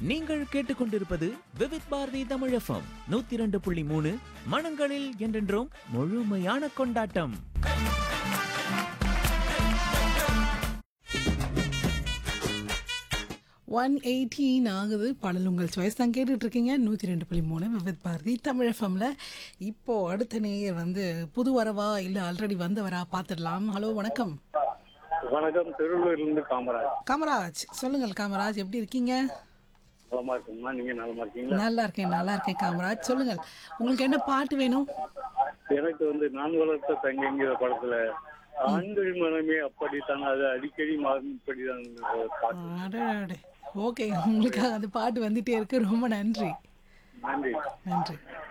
நீங்கள் கேட்டுக்கொண்டிருப்பது விவித் பாரதி தமிழ் எஃப்எம் நூத்தி இரண்டு புள்ளி மூணு மனங்களில் என்றென்றும் முழுமையான கொண்டாட்டம் ஒன் எயிட்டீன் ஆகுது பாடல் உங்கள் சாய்ஸ் தான் கேட்டுட்டு இருக்கீங்க நூற்றி ரெண்டு புள்ளி மூணு விவித் பாரதி தமிழ் எஃப்எம்ல இப்போ அடுத்த நேயர் வந்து புது வரவா இல்லை ஆல்ரெடி வந்தவரா பார்த்துடலாம் ஹலோ வணக்கம் வணக்கம் திருவள்ளூர்லேருந்து காமராஜ் காமராஜ் சொல்லுங்கள் காமராஜ் எப்படி இருக்கீங்க நலமா இருக்குங்கம்மா நீங்க நலமா இருக்கீங்களா நல்லா இருக்கேன் நல்லா இருக்கேன் காமராஜ் சொல்லுங்கள் உங்களுக்கு என்ன பாட்டு வேணும் எனக்கு வந்து நான் வளர்த்த தங்கைங்கிற படத்துல ஆண்கள் மனமே அப்படித்தான் அது அடிக்கடி மாறும் இப்படிதான் பாட்டு அடடே ஓகே உங்களுக்காக அந்த பாட்டு வந்துட்டே இருக்கு ரொம்ப நன்றி நன்றி நன்றி